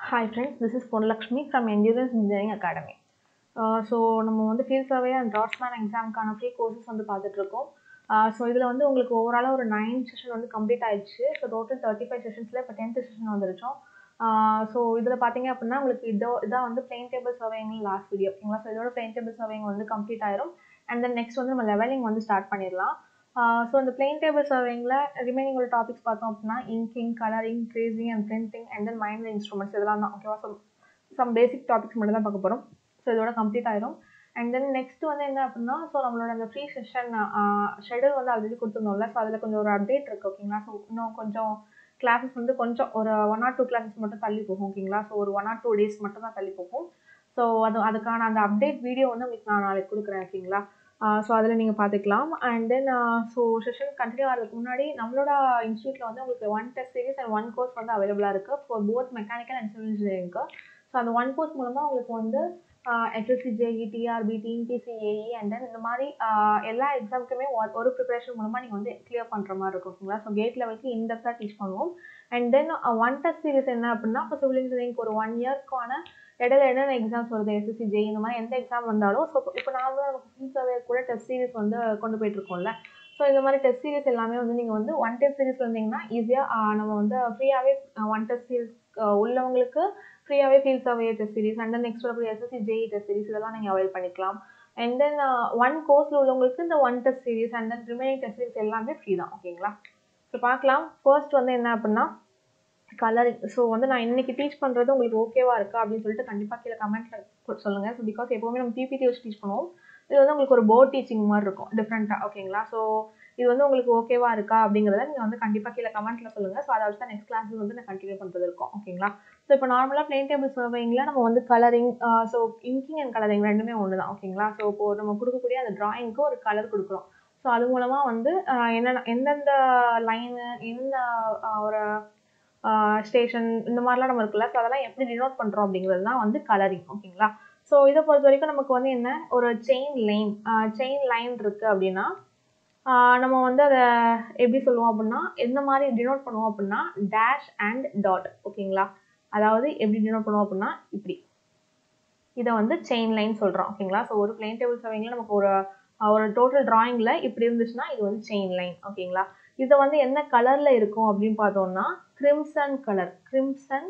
Hi friends, this is Ponlakshmi from Endurance Engineering Academy. So நம்ம வந்து field survey and draughtsman எக்ஸாமுக்கான free courses வந்து பார்த்துட்ருக்கோம் so இதில் வந்து உங்களுக்கு ஓவராலாக ஒரு நைன் செஷன் வந்து கம்ப்ளீட் ஆயிடுச்சு ஸோ டோட்டல் தேர்ட்டி ஃபைவ் செஷன்ஸில் இப்போ டென்த் செஷன் வந்துருச்சோம் ஸோ இதில் பார்த்தீங்க அப்படின்னா உங்களுக்கு இதோ இதான் வந்து பிளெயின் டேபிள் சர்வேங்க லாஸ்ட் வீடியோ ஓகேங்களா ஸோ இதோட பிளெயின் டேபிள் சர்வேங் வந்து கம்ப்ளீட் ஆயிரும் அண்ட் தென் நெக்ஸ்ட் வந்து நம்ம லெவலிங் வந்து ஸ்டார்ட் பண்ணிடலாம் ஸோ இந்த பிளெயின் டேபிள் சர்வேங்கில் ரிமைனிங் உள்ள டாபிக்ஸ் பார்த்தோம் அப்படின்னா inking colouring tracing and printing and then minor instruments இதெல்லாம் தான் ஓகேவா ஸோ சம் பேசிக் டாபிக்ஸ் மட்டும் தான் பார்க்க போகிறோம் ஸோ இதோட கம்ப்ளீட் ஆயிரும் அண்ட் தென் நெக்ஸ்ட் வந்து என்ன அப்படின்னா ஸோ நம்மளோட அந்த ஃப்ரீ செஷன் ஷெடியூல் வந்து ஆல்ரெடி கொடுத்துருந்தோம்ல ஸோ அதில் கொஞ்சம் ஒரு அப்டேட் இருக்குது ஓகேங்களா ஸோ இன்னும் கொஞ்சம் கிளாஸஸ் வந்து கொஞ்சம் ஒரு ஒன் ஆர் டூ கிளாஸஸ் மட்டும் தள்ளி போகும் ஓகேங்களா ஸோ ஒரு ஒன் ஆர் டூ டேஸ் மட்டும் தான் தள்ளி போகும் ஸோ அது அதுக்கான அந்த அப்டேட் வீடியோ வந்து உங்களுக்கு நான் நாளைக்கு கொடுக்குறேன் ஓகேங்களா ஸோ அதில் நீங்கள் பார்த்துக்கலாம் and then so session continue ஆகிறதுக்கு முன்னாடி நம்மளோட இன்ஸ்டியூட்டில் வந்து உங்களுக்கு one test series and one course வந்து அவைலபிளாக இருக்குது for both mechanical and civil இன்ஜினியரிங்க்கு ஸோ அந்த ஒன் கோர்ஸ் மூலமாக உங்களுக்கு வந்து SSC JE TRB TNPSC AE and then இந்த மாதிரி எல்லா எக்ஸாமுக்குமே ஒரு ப்ரிப்பரேஷன் மூலமாக நீங்கள் வந்து கிளியர் பண்ணுற மாதிரி இருக்கும் ஓகேங்களா ஸோ கேட் லெவலுக்கு இன்டெப்த்தாக டீச் பண்ணுவோம் and then one test series என்ன அப்படின்னா இப்போ சிவில் இன்ஜினியரிங்க்கு ஒரு ஒன் இயர்க்கான இடையில என்னென்ன எக்ஸாம்ஸ் வருது எஸ்எஸ்சி ஜே இந்த மாதிரி எந்த எக்ஸாம் வந்தாலும் ஸோ இப்போ நான் வந்து நமக்கு ஃபீல் சர்வே கூட டெஸ்ட் சீரிஸ் வந்து கொண்டு போயிட்டுருக்கோம்ல ஸோ இந்த மாதிரி டெஸ்ட் சீரிஸ் எல்லாமே வந்து நீங்கள் வந்து ஒன் டெஸ்ட் சீரிஸ் வந்தீங்கன்னா ஈஸியாக நம்ம வந்து ஃப்ரீயாகவே ஒன் டெஸ்ட் சீரிஸ் உள்ளவங்களுக்கு ஃப்ரீயாகவே field survey test series and then next வரக்கூடிய எஸ்எஸ்சி ஜேஇ டெஸ்ட் சீரிஸ் இதெல்லாம் நீங்கள் அவைல் பண்ணிக்கலாம் அண்ட் தென் ஒன் கோர்ஸில் உள்ளவங்களுக்கு இந்த one test series and then remaining test series எல்லாமே ஃப்ரீ தான் ஓகேங்களா ஸோ பார்க்கலாம் ஃபர்ஸ்ட் வந்து என்ன அப்படின்னா கலரிங் ஸோ வந்து நான் இன்னைக்கு டீச் பண்ணுறது உங்களுக்கு ஓகேவா இருக்கா அப்படின்னு சொல்லிட்டு கண்டிப்பாக கீழே கமெண்ட்ல சொல்லுங்கள் ஸோ பிகாஸ் எப்போவுமே நம்ம பிபிடி வச்சு டீச் பண்ணுவோம் இது வந்து உங்களுக்கு ஒரு போர்ட் டீச்சிங் மாதிரி இருக்கும் டிஃப்ரெண்ட்டாக ஓகேங்களா ஸோ இது வந்து உங்களுக்கு ஓகேவா இருக்கா அப்படிங்கிறத நீங்கள் வந்து கண்டிப்பாக கீழே கமெண்ட்ல சொல்லுங்கள் ஸோ அதை வச்சு தான் நெக்ஸ்ட் கிளாஸஸ் வந்து நான் கண்டினியூ பண்ணுறது இருக்கும் ஓகேங்களா ஸோ இப்போ நார்மலாக பிளேன் டேபிள் சர்வைங்கில் நம்ம வந்து colouring so inking and colouring ரெண்டுமே ஒன்று தான் ஓகேங்களா ஸோ இப்போ நம்ம கொடுக்கக்கூடிய அந்த ட்ராயிங்க்கு ஒரு கலர் கொடுக்குறோம் ஸோ அது மூலமாக வந்து என்னென்ன எந்தெந்த லைனு எந்த ஒரு ஸ்டேஷன் இந்த மாதிரிலாம் நம்ம இருக்குல்ல ஸோ அதெல்லாம் எப்படி டினோட் பண்ணுறோம் அப்படிங்கிறது தான் வந்து கலரிங் ஓகேங்களா ஸோ இதை பொறுத்த வரைக்கும் நமக்கு வந்து என்ன ஒரு செயின் லைன் செயின் லைன் இருக்குது அப்படின்னா நம்ம வந்து அதை எப்படி சொல்லுவோம் அப்படின்னா எந்த மாதிரி டினோட் பண்ணுவோம் அப்படின்னா டேஷ் அண்ட் டாட் ஓகேங்களா அதாவது எப்படி டினோட் பண்ணுவோம் அப்படின்னா இப்படி இதை வந்து செயின் லைன் சொல்கிறோம் ஓகேங்களா ஸோ ஒரு பிளேன் டேபிள் சர்விங்கில் நமக்கு ஒரு ஒரு டோட்டல் ட்ராயிங்கில் இப்படி இருந்துச்சுன்னா இது வந்து செயின் லைன் ஓகேங்களா இதை வந்து என்ன கலரில் இருக்கும் அப்படின்னு பார்த்தோம்னா crimson colour crimson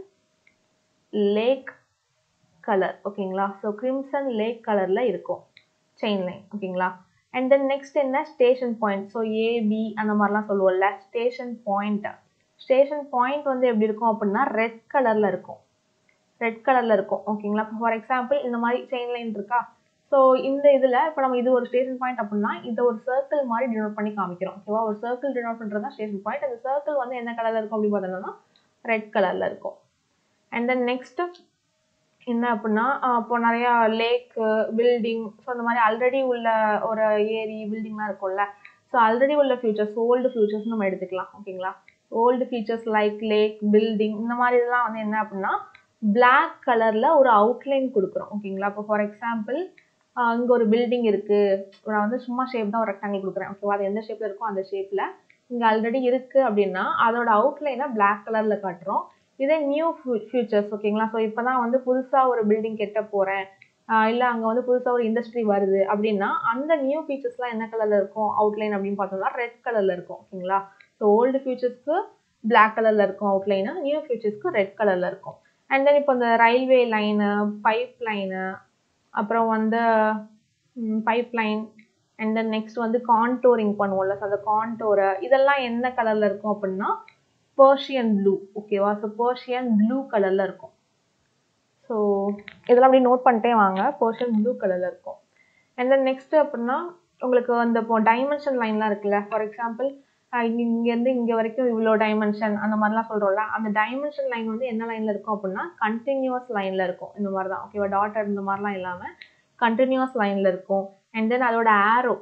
lake colour ஓகேங்களா ஸோ கிரிம்சன் லேக் கலரில் இருக்கும் செயின் லைன் ஓகேங்களா அண்ட் தென் நெக்ஸ்ட் என்ன ஸ்டேஷன் பாயிண்ட் ஸோ ஏபி அந்த மாதிரிலாம் சொல்லுவோம்ல ஸ்டேஷன் பாயிண்ட் ஸ்டேஷன் பாயிண்ட் வந்து எப்படி இருக்கும் அப்படின்னா ரெட் கலரில் இருக்கும் ரெட் கலரில் இருக்கும் ஓகேங்களா ஃபார் எக்ஸாம்பிள் இந்த மாதிரி செயின் லைன் இருக்கா ஸோ இந்த இதில் இப்போ நம்ம இது ஒரு ஸ்டேஷன் பாயிண்ட் அப்படின்னா இதை ஒரு சர்க்கிள் மாதிரி டினோட் பண்ணி காமிக்கிறோம் ஓகேவா ஒரு சர்க்கிள் டினோட் பண்ணுறது தான் ஸ்டேஷன் பாயிண்ட் அந்த சர்க்கிள் வந்து என்ன கலரில் இருக்கும் அப்படின்னு பார்த்தோம்னா ரெட் கலரில் இருக்கும் அண்ட் தென் நெக்ஸ்ட்டு என்ன அப்படின்னா இப்போ நிறையா லேக்கு பில்டிங் ஸோ அந்த மாதிரி ஆல்ரெடி உள்ள ஒரு ஏரி பில்டிங்லாம் இருக்கும்ல ஸோ ஆல்ரெடி உள்ள ஃபியூச்சர்ஸ் ஓல்டு ஃபியூச்சர்ஸ் நம்ம எடுத்துக்கலாம் ஓகேங்களா old features like lake building இந்த மாதிரி இதெல்லாம் வந்து என்ன அப்படின்னா பிளாக் கலரில் ஒரு அவுட்லைன் கொடுக்குறோம் ஓகேங்களா இப்போ ஃபார் எக்ஸாம்பிள் இங்கே ஒரு பில்டிங் இருக்குது நான் வந்து சும்மா ஷேப் தான் ஒரு ரெக்டாங்கிள் கொடுக்குறேன் ஓகேவா அது எந்த ஷேப்பில் இருக்கோ அந்த ஷேப்பில் இங்கே ஆல்ரெடி இருக்குது அப்படின்னா அதோட அவுட்லைனை பிளாக் கலரில் காட்டுறோம் இதே நியூ ஃபியூச்சர்ஸ் ஓகேங்களா ஸோ இப்போ தான் வந்து புதுசாக ஒரு பில்டிங் கெட்ட போகிறேன் இல்லை அங்கே வந்து புதுசாக ஒரு இண்டஸ்ட்ரி வருது அப்படின்னா அந்த நியூ ஃபீச்சர்ஸ்லாம் என்ன கலரில் இருக்கும் அவுட்லைன் அப்படின்னு பார்த்தோம்னா ரெட் கலரில் இருக்கும் ஓகேங்களா ஸோ ஓல்டு ஃபியூச்சர்ஸ்க்கு பிளாக் கலரில் இருக்கும் அவுட்லைனு நியூ ஃபியூச்சர்ஸ்க்கு ரெட் கலரில் இருக்கும் அண்ட் தென் இப்போ இந்த ரயில்வே லைனு பைப் லைனு அப்புறம் வந்து pipe line and then next வந்து கான்டோரிங் பண்ணுவோம்ல ஸோ அந்த கான்டோரை இதெல்லாம் என்ன கலரில் இருக்கும் அப்படின்னா பர்ஷியன் ப்ளூ ஓகேவா ஸோ பர்ஷியன் ப்ளூ கலரில் இருக்கும் ஸோ இதெல்லாம் அப்படியே நோட் பண்ணிட்டே வாங்க பர்ஷியன் ப்ளூ கலரில் இருக்கும் அண்ட் தென் நெக்ஸ்ட் அப்படின்னா உங்களுக்கு அந்த இப்போ டைமென்ஷன் லைன்லாம் இருக்குல்ல ஃபார் எக்ஸாம்பிள் இங்கேருந்து இங்கே வரைக்கும் இவ்வளோ டைமென்ஷன் அந்த மாதிரிலாம் சொல்கிறோம்ல அந்த டைமென்ஷன் லைன் வந்து என்ன லைனில் இருக்கும் அப்படின்னா கண்டினியூஸ் லைனில் இருக்கும் இந்த மாதிரி தான் ஓகேவா டாட்டர் இந்த மாதிரிலாம் இல்லாமல் கண்டினியூஸ் லைனில் இருக்கும் அண்ட் தென் அதோட ஆரோ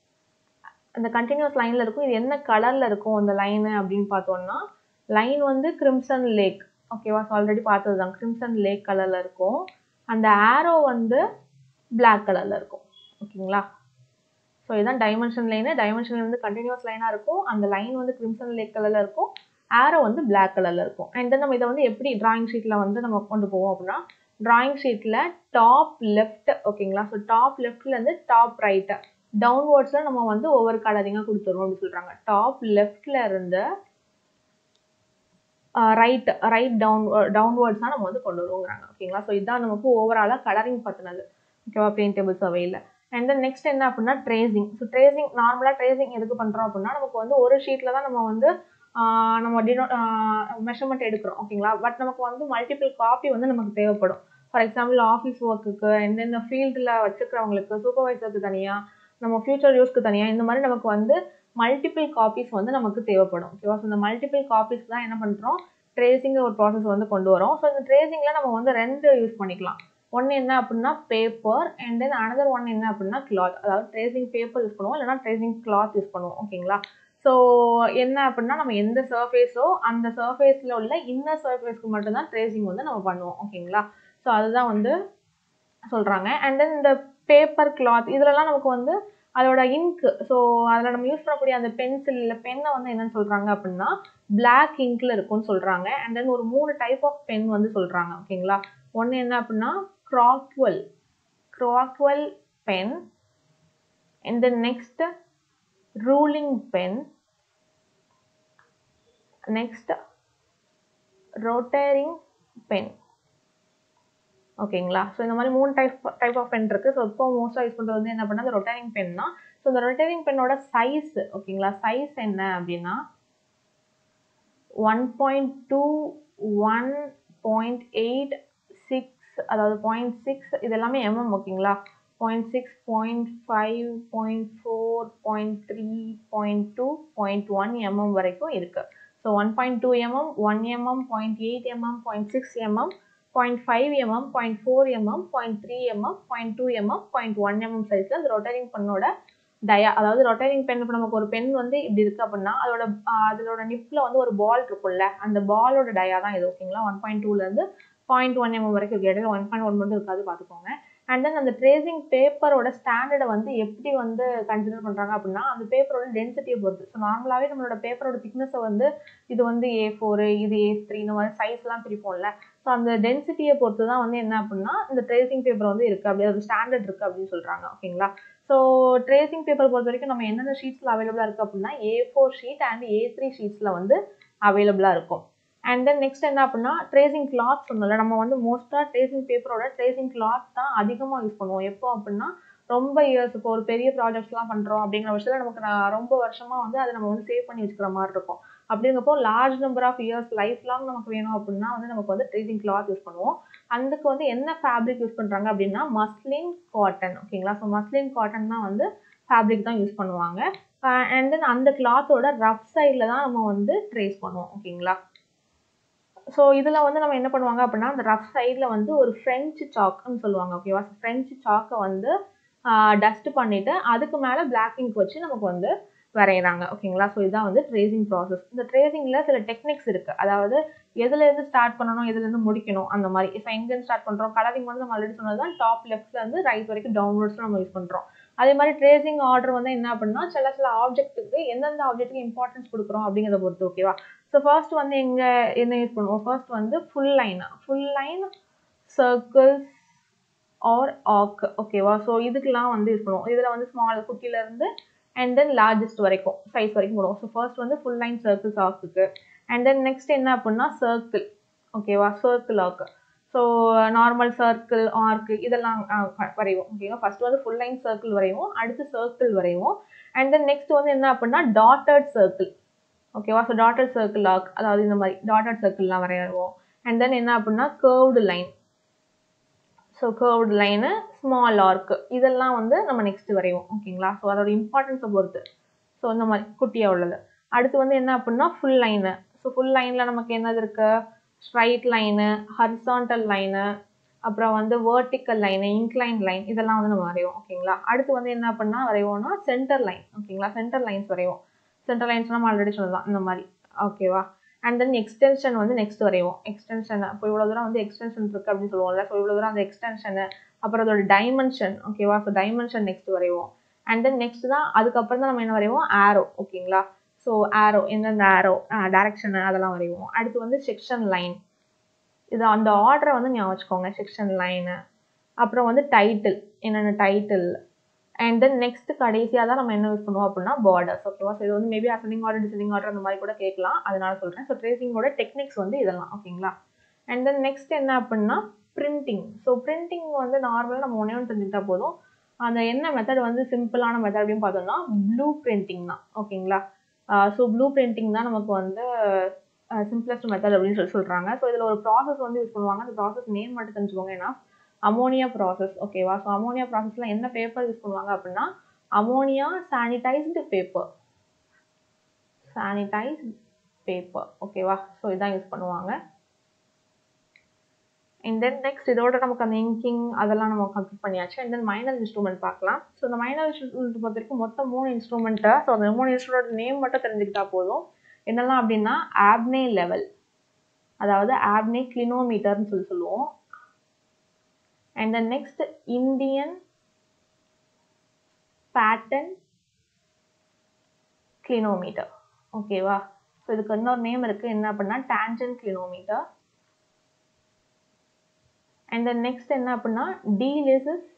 அந்த கண்டினியூஸ் லைனில் இருக்கும் இது என்ன கலரில் இருக்கும் அந்த லைனு அப்படின்னு பார்த்தோம்னா லைன் வந்து கிரிம்சன் லேக் ஓகேவா ஸோ ஆல்ரெடி பார்த்தது தான் கிரிம்சன் லேக் கலரில் இருக்கும் அந்த ஆரோ வந்து பிளாக் கலரில் இருக்கும் ஓகேங்களா ஸோ இதுதான் டைமென்ஷன் லைனு டைமென்ஷன் வந்து கண்டினியூஸ் லைனாக இருக்கும் அந்த லைன் வந்து கிரிம்சன் லேக் கலரில் இருக்கும் ஆரோ வந்து பிளாக் கலரில் இருக்கும் அண்ட் தென் நம்ம இதை வந்து எப்படி டிராயிங் ஷீட்டில் வந்து நம்ம கொண்டு போவோம் அப்படின்னா டிராயிங் ஷீட்டில் டாப் லெஃப்ட் ஓகேங்களா ஸோ டாப் லெஃப்ட்லேருந்து டாப் ரைட்டு டவுன்வர்ட்ஸில் நம்ம வந்து ஒவ்வொரு கலரிங்காக கொடுத்துருவோம் அப்படின்னு சொல்கிறாங்க டாப் லெஃப்டில் இருந்து ரைட் ரைட் டவுன் டவுன்வர்ட்ஸாக நம்ம வந்து கொண்டு வருவோங்கிறாங்க ஓகேங்களா ஸோ இதுதான் நமக்கு ஓவராலாக கலரிங் பற்றினது ஓகேவா பெயிண்டபிள் சர்வேயில் அண்ட் தென் நெக்ஸ்ட் என்ன அப்படின்னா ட்ரேசிங் ஸோ ட்ரேசிங் நார்மலாக ட்ரேசிங் எதுக்கு பண்ணுறோம் அப்படின்னா நமக்கு வந்து ஒரு ஷீட்டில் தான் நம்ம வந்து நம்ம டினோ மெஷர்மெண்ட் எடுக்கிறோம் ஓகேங்களா பட் நமக்கு வந்து மல்டிபிள் காப்பி வந்து நமக்கு தேவைப்படும் ஃபார் எக்ஸாம்பிள் ஆஃபீஸ் ஒர்க்குக்கு அண்ட் தென் ஃபீல்டில் வச்சுக்கிறவங்களுக்கு சூப்பர்வைசருக்கு தனியாக நம்ம ஃபியூச்சர் யூஸ்க்கு தனியாக இந்த மாதிரி நமக்கு வந்து மல்டிபிள் காப்பீஸ் வந்து நமக்கு தேவைப்படும் ஓகேவா ஸோ இந்த மல்டிபிள் காப்பீஸ் தான் என்ன பண்ணுறோம் ட்ரேசிங் ஒரு ப்ராசஸ் வந்து கொண்டு வரோம் ஸோ இந்த ட்ரேசிங்கில் நம்ம வந்து ரெண்டு யூஸ் பண்ணிக்கலாம் ஒன்று என்ன அப்படின்னா paper and then another one என்ன அப்படின்னா கிளாத் அதாவது ட்ரேசிங் பேப்பர் யூஸ் பண்ணுவோம் இல்லைனா ட்ரேசிங் கிளாத் யூஸ் பண்ணுவோம் ஓகேங்களா ஸோ என்ன அப்படின்னா நம்ம எந்த சர்ஃபேஸோ அந்த சர்ஃபேஸில் உள்ள இன்னர் சர்ஃபேஸ்க்கு மட்டும்தான் ட்ரேசிங் வந்து நம்ம பண்ணுவோம் ஓகேங்களா ஸோ அதுதான் வந்து சொல்கிறாங்க அண்ட் தென் இந்த பேப்பர் கிளாத் இதுலலாம் நமக்கு வந்து அதோட இங்க்கு ஸோ அதில் நம்ம யூஸ் பண்ணக்கூடிய அந்த பென்சில் இல்லை பென்னை வந்து என்னன்னு சொல்கிறாங்க அப்படின்னா பிளாக் இங்க்ல இருக்கும்னு சொல்கிறாங்க அண்ட் தென் ஒரு மூணு டைப் ஆஃப் பென் வந்து சொல்கிறாங்க ஓகேங்களா ஒன்று என்ன அப்படின்னா crowquill crowquill pen and then next ruling pen next rotring pen ஓகேங்களா ஸோ இந்த மாதிரி மூணு டைப் டைப் ஆஃப் பென் இருக்குது ஸோ இப்போ மோஸ்ட்டாக யூஸ் பண்ணுறது வந்து என்ன பண்ணால் அந்த ரொட்டேரிங் பென் தான் ஸோ இந்த ரொட்டேரிங் பென்னோட சைஸ் ஓகேங்களா சைஸ் என்ன அப்படின்னா one point two one point eight six அதாவது பாயிண்ட் சிக்ஸ் இது எல்லாமே எம்எம் ஓகேங்களா point six point five point four point three point two point one mm வரைக்கும் இருக்குது so one point two mm one mm point eight mm point six mm point five mm point four mm point three mm point two mm point one mm சைஸில் அந்த ரொட்டரிங் பெண்ணோட டயா அதாவது ரொட்டரிங் pen இப்போ நமக்கு ஒரு pen வந்து இப்படி இருக்கு அப்படின்னா அதோட அதோட நிப்பில் வந்து ஒரு பால் இருக்கும்ல அந்த பாலோட டயா தான் இது ஓகேங்களா ஒன் பாயிண்ட் டூலேருந்து பாயிண்ட் ஒன் எம்எம் வரைக்கும் இருக்கு இடையில ஒன் பாயிண்ட் ஒன் மட்டும் இருக்காது பார்த்துக்கோங்க அண்ட் தென் அந்த ட்ரேசிங் பேப்பரோட ஸ்டாண்டர்டை வந்து எப்படி வந்து கன்சிடர் பண்ணுறாங்க அப்படின்னா அந்த பேப்பரோட டென்சிட்டியை பொறுத்து ஸோ நார்மலாகவே நம்மளோட பேப்பரோட திக்னஸை வந்து இது வந்து ஏ ஃபோரு இது ஏ த்ரீ இந்த மாதிரி சைஸ்லாம் பிரிப்போம்ல ஸோ அந்த டென்சிட்டியை பொறுத்து தான் வந்து என்ன அப்படின்னா இந்த ட்ரேசிங் பேப்பர் வந்து இருக்குது அப்படி ஒரு ஸ்டாண்டர்ட் இருக்குது அப்படின்னு சொல்கிறாங்க ஓகேங்களா ஸோ ட்ரேசிங் பேப்பர் பொறுத்த வரைக்கும் நம்ம என்னென்ன ஷீட்ஸில் அவைலபிளாக இருக்குது அப்படின்னா A four sheet and A three ஷீட்ஸில் வந்து அவைலபிளாக இருக்கும் அண்ட் தென் நெக்ஸ்ட் என்ன அப்படின்னா ட்ரேசிங் கிளாத் சொன்னல நம்ம வந்து மோஸ்ட்டாக ட்ரேசிங் பேப்பரோட ட்ரேசிங் கிளாத் தான் அதிகமாக யூஸ் பண்ணுவோம் எப்போ அப்படின்னா ரொம்ப இயர்ஸ் இப்போ ஒரு பெரிய ப்ராஜெக்ட்ஸ்லாம் பண்ணுறோம் அப்படிங்கிற விஷயத்தில் நமக்கு நான் ரொம்ப வருஷமாக வந்து அதை நம்ம வந்து சேவ் பண்ணி வச்சுக்கிற மாதிரி இருக்கும் அப்படிங்கிறப்போ large number of years life long நமக்கு வேணும் அப்படின்னா வந்து நமக்கு வந்து ட்ரேசிங் கிளாத் யூஸ் பண்ணுவோம் அதுக்கு வந்து என்ன ஃபேப்ரிக் யூஸ் பண்ணுறாங்க அப்படின்னா மஸ்லின் காட்டன் ஓகேங்களா ஸோ மஸ்லின் காட்டன் தான் வந்து ஃபேப்ரிக் தான் யூஸ் பண்ணுவாங்க அண்ட் தென் அந்த கிளாத்தோட ரஃப் சைடில் தான் நம்ம வந்து ட்ரேஸ் பண்ணுவோம் ஓகேங்களா ஸோ இதில் வந்து நம்ம என்ன பண்ணுவாங்க அப்படின்னா அந்த ரஃப் சைடில் வந்து ஒரு ஃப்ரெஞ்சு சாக்குன்னு சொல்லுவாங்க ஓகேவா ஃப்ரெஞ்சு சாக்கை வந்து டஸ்ட் பண்ணிவிட்டு அதுக்கு மேலே பிளாக் இங்க் வச்சு நமக்கு வந்து வரைகிறாங்க ஓகேங்களா ஸோ இதுதான் வந்து ட்ரேசிங் ப்ராசஸ் இந்த ட்ரேசிங்கில் சில டெக்னிக்ஸ் இருக்குது அதாவது எதுலேருந்து ஸ்டார்ட் பண்ணணும் எதுலேருந்து முடிக்கணும் அந்த மாதிரி இப்போ எங்கேருந்து ஸ்டார்ட் பண்ணுறோம் கலரிங் வந்து நம்ம ஆல்ரெடி சொன்னது தான் டாப் லெஃப்ட்லேருந்து ரைட் வரைக்கும் டவுன்வர்ட்ஸில் நம்ம யூஸ் பண்ணுறோம் அதே மாதிரி ட்ரேசிங் ஆர்டர் வந்து என்ன அப்படின்னா சில சில ஆப்ஜெக்ட்டுக்கு எந்தெந்த ஆப்ஜெக்ட்டுக்கு இம்பார்ட்டன்ஸ் கொடுக்குறோம் அப்படிங்கிறத பொறுத்து ஓகேவா ஸோ ஃபர்ஸ்ட் வந்து எங்கே என்ன யூஸ் பண்ணுவோம் ஃபர்ஸ்ட் வந்து full line full line circles or arc ஓகேவா ஸோ இதுக்கெல்லாம் வந்து யூஸ் பண்ணுவோம் இதில் வந்து ஸ்மால் குட்டிலேருந்து அண்ட் தென் லார்ஜஸ்ட் வரைக்கும் சைஸ் வரைக்கும் போடுவோம் ஸோ ஃபர்ஸ்ட் வந்து ஃபுல் லைன் சர்க்கிள்ஸ் ஆக்குக்கு அண்ட் தென் நெக்ஸ்ட் என்ன அப்படின்னா சர்க்கிள் ஓகேவா சர்க்கிள் ஆக்கு ஸோ நார்மல் சர்க்கிள் ஆர்க்கு இதெல்லாம் வரைவோம் ஓகேவா ஃபர்ஸ்ட் வந்து ஃபுல் லைன் சர்க்கிள் வரைவோம் அடுத்து சர்க்கிள் வரைவோம் அண்ட் தென் நெக்ஸ்ட் வந்து என்ன அப்படின்னா டாட்டட் சர்க்கிள் ஓகேவா ஸோ டாட்டட் சர்க்கிள் ஆர்க் அதாவது இந்த மாதிரி டாட்டட் சர்க்கிள்லாம் வரைவோம் அண்ட் தென் என்ன அப்படின்னா curved line so curved line small arc இதெல்லாம் வந்து நம்ம நெக்ஸ்ட் வரைவோம் ஓகேங்களா ஸோ அதோட இம்பார்ட்டன்ஸை பொறுத்து ஸோ இந்த மாதிரி குட்டியாக உள்ளது அடுத்து வந்து என்ன அப்படின்னா ஃபுல் லைனு ஸோ ஃபுல் லைனில் நமக்கு என்னது இருக்கு ஸ்ட்ரைட் லைனு ஹரிசாண்டல் லைனு அப்புறம் வந்து வேர்ட்டிக்கல் லைனு இன்க்ளைன் லைன் இதெல்லாம் வந்து நம்ம வரைவோம் ஓகேங்களா அடுத்து வந்து என்ன பண்ணா வரைவோம்னா சென்டர் லைன் ஓகேங்களா சென்டர் லைன்ஸ் வரைவோம் சென்டர் லைன்ஸ் நம்ம ஆல்ரெடி சொல்லலாம் இந்த மாதிரி ஓகேவா அண்ட் தென் எக்ஸ்டென்ஷன் வந்து நெக்ஸ்ட் வரைவோம் எக்ஸ்டென்ஷன் இப்போ இவ்வளோ தூரம் வந்து எக்ஸ்டென்ஷன் இருக்குது அப்படின்னு சொல்லுவோம்ல ஸோ இவ்வளோ தூரம் அந்த எக்ஸ்டென்ஷனு அப்புறம் அதோட டைமென்ஷன் ஓகேவா ஸோ டைமென்ஷன் நெக்ஸ்ட் வரைவோம் அண்ட் தென் நெக்ஸ்ட் தான் அதுக்கப்புறம் தான் நம்ம என்ன வரைவோம் ஆரோ ஓகேங்களா ஸோ ஆரோ எந்தெந்த ஆரோ டைரக்ஷன் அதெல்லாம் வரைவோம் அடுத்து வந்து செக்ஷன் லைன் இது அந்த ஆர்டரை வந்து ஞாபகம் வச்சுக்கோங்க செக்ஷன் லைனு அப்புறம் வந்து டைட்டில் என்னென்ன டைட்டில் அண்ட் தென் நெக்ஸ்ட் கடைசியாக தான் நம்ம என்ன யூஸ் பண்ணுவோம் அப்படின்னா பார்டர்ஸ் ஓகேவா ஸோ இது வந்து maybe ascending order descending order அந்த மாதிரி கூட கேட்கலாம் அதனால சொல்கிறேன் ஸோ ட்ரேசிங்கோட டெக்னிக்ஸ் வந்து இதெல்லாம் ஓகேங்களா அண்ட் தென் நெக்ஸ்ட் என்ன அப்படின்னா பிரிண்டிங் ஸோ பிரிண்டிங் வந்து நார்மலாக நம்ம ஒன்றே ஒன்று தெரிஞ்சுக்கிட்டா போதும் அந்த என்ன மெத்தட் வந்து சிம்பிளான மெத்தட் அப்படின்னு பார்த்தோம்னா ப்ளூ பிரிண்டிங் தான் ஓகேங்களா ஸோ ப்ளூ பிரிண்டிங் தான் நமக்கு வந்து சிம்பிளஸ்ட் மெத்தட் அப்படின்னு சொல்லி சொல்கிறாங்க ஸோ இதில் ஒரு ப்ராசஸ் வந்து யூஸ் பண்ணுவாங்க அந்த ப்ராசஸ் நேம் மட்டும் தெரிஞ்சுக்கோங்க ஏன்னா அமோனியா ப்ராசஸ் ஓகேவா ஸோ அமோனியா ப்ராசஸில் என்ன பேப்பர் யூஸ் பண்ணுவாங்க அப்படின்னா ammonia sensitised paper sensitised paper ஓகேவா ஸோ இதான் யூஸ் பண்ணுவாங்க அண்ட் தென் நெக்ஸ்ட் இதோட நமக்கு அந்த இங்கிங் அதெல்லாம் நம்ம கம்ப்ளீட் பண்ணியாச்சு அண்ட் தென் மைனர் இன்ஸ்ட்ருமெண்ட் பார்க்கலாம் ஸோ இந்த மைனர் இன்ஸ்ட்ருமெண்ட் பொறுத்த வரைக்கும் மொத்தம் மூணு இன்ஸ்ட்ருமெண்ட்டை ஸோ அந்த மூணு இன்ஸ்ட்ருமெண்ட் நேம் மட்டும் தெரிஞ்சுக்கிட்டா போதும் என்னெல்லாம் அப்படின்னா ஆப்னே லெவல் அதாவது ஆப்னே கிளினோமீட்டர்னு சொல்லி சொல்லுவோம் and then next Indian pattern clinometer ஓகேவா ஸோ இதுக்கு இன்னொரு நேம் இருக்குது என்ன அப்படின்னா டேஞ்சன் கிளினோமீட்டர் அண்ட் தென் நெக்ஸ்ட் என்ன அப்படின்னா டீலிசஸ்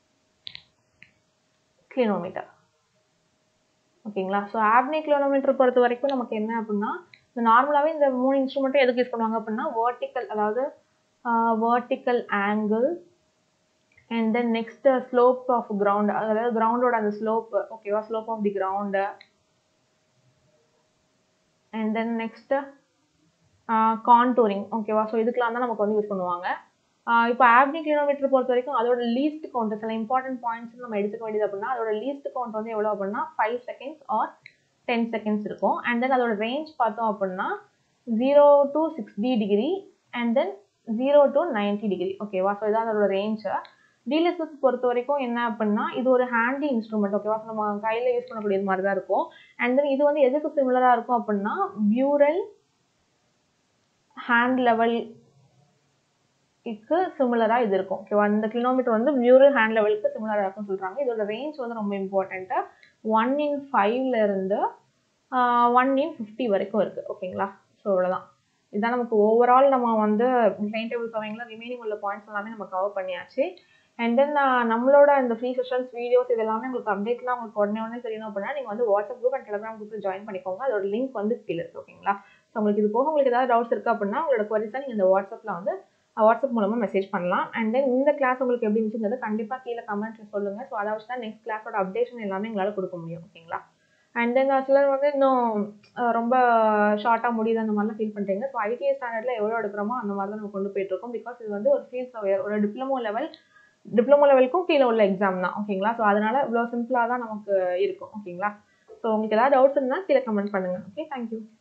கிலோமீட்டர் ஓகேங்களா ஸோ ஆப்னி கிலோமீட்டர் பொறுத்த வரைக்கும் நமக்கு என்ன அப்படின்னா இந்த நார்மலாகவே இந்த மூணு இன்ஸ்ட்ருமெண்ட்டும் எதுக்கு யூஸ் பண்ணுவாங்க அப்படின்னா வேர்ட்டிக்கல் அதாவது vertical angle and then next slope of ground அதாவது கிரவுண்டோட அந்த ஸ்லோப் ஓகேவா slope of the ground and then next contouring ஓகேவா ஸோ இதுக்கெலாம் தான் நமக்கு வந்து யூஸ் பண்ணுவாங்க இப்போ ஆப்னி கிலோமீட்டர் பொறுத்த வரைக்கும் அதோட லீஸ்ட் கவுண்ட் சில இம்பார்ட்டன்ட் பாயிண்ட்ஸ் நம்ம எடுத்துக்க வேண்டியது அப்படின்னா அதோட லீஸ்ட் கவுண்ட் வந்து எவ்வளோ அப்படின்னா five seconds or ten seconds இருக்கும் அண்ட் தென் அதோட ரேஞ்ச் பார்த்தோம் அப்படின்னா zero to sixty degree and then zero to ninety degree ஓகேவா ஸோ இதான் அதோட ரேஞ்சு டீலெசஸ் பொறுத்த வரைக்கும் என்ன அப்படின்னா இது ஒரு ஹேண்டி இன்ஸ்ட்ருமெண்ட் ஓகேவா ஸோ நம்ம கையில் யூஸ் பண்ணக்கூடியது மாதிரி தான் இருக்கும் அண்ட் தென் இது வந்து எதுக்கு சிமிலராக இருக்கும் அப்படின்னா பியூரல் ஹேண்ட் லெவல் க்கு சிமிலராக இது இருக்கும் ஓகேவா இந்த கிலோமீட்டர் வந்து மியூரல் ஹேண்ட் லெவலுக்கு சிமிலராக இருக்கும்னு சொல்கிறாங்க இதோட ரேஞ்ச் வந்து ரொம்ப இம்பார்ட்டண்ட்டு ஒன் இன் ஃபைவ்ல இருந்து ஒன் இன் ஃபிஃப்டி வரைக்கும் இருக்குது ஓகேங்களா ஸோ அவ்வளோதான் இதுதான் நமக்கு ஓவரால் நம்ம வந்து டைம் டேபிள் சமைங்களா ரிமைனிங் உள்ள பாயிண்ட்ஸ் எல்லாமே நம்ம கவர் பண்ணியாச்சு அண்ட் தென் நம்மளோட இந்த ஃப்ரீ செஷன்ஸ் வீடியோஸ் இது எல்லாமே உங்களுக்கு அப்டேட்லாம் உங்களுக்கு உடனே உடனே தெரியணும் அப்படின்னா நீங்கள் வந்து வாட்ஸ்அப் குரூப் அண்ட் டெலிகிராம் குரூப்பில் ஜாயின் பண்ணிக்கோங்க அதோட லிங்க் வந்து கீழே இருக்கு ஓகேங்களா ஸோ உங்களுக்கு இது போக உங்களுக்கு ஏதாவது டவுட்ஸ் இருக்குது அப்படின்னா உங்களோட குவரிஸை நீங்கள் இந்த வாட்ஸ்அப்பில் வந்து வாட்ஸ்அப் மூலமாக மெசேஜ் பண்ணலாம் அண்ட் தென் இந்த கிளாஸ் உங்களுக்கு எப்படி இருந்துச்சுங்கிறது கண்டிப்பாக கீழே கமெண்ட்ஸில் சொல்லுங்கள் ஸோ அதை வச்சு தான் நெக்ஸ்ட் கிளாஸோட அப்டேஷன் எல்லாமே எங்களால் கொடுக்க முடியும் ஓகேங்களா அண்ட் தென் சிலர் வந்து இன்னும் ரொம்ப ஷார்ட்டாக முடியுது அந்த மாதிரிலாம் ஃபீல் பண்ணுறீங்க ஸோ ஐடிஐ ஸ்டாண்டர்டில் எவ்வளோ எடுக்கிறோமோ அந்த மாதிரி தான் நம்ம கொண்டு போயிட்டுருக்கோம் பிகாஸ் இது வந்து ஒரு ஃபீல்ஸ் அவேர் ஒரு டிப்ளமோ லெவல் டிப்ளமோ லெவலுக்கும் கீழே உள்ள எக்ஸாம் தான் ஓகேங்களா ஸோ அதனால் இவ்வளோ சிம்பிளாக தான் நமக்கு இருக்கும் ஓகேங்களா ஸோ உங்களுக்கு ஏதாவது டவுட்ஸ் இருந்தால் கீழே கமெண்ட் பண்ணுங்கள் ஓகே தேங்க்யூ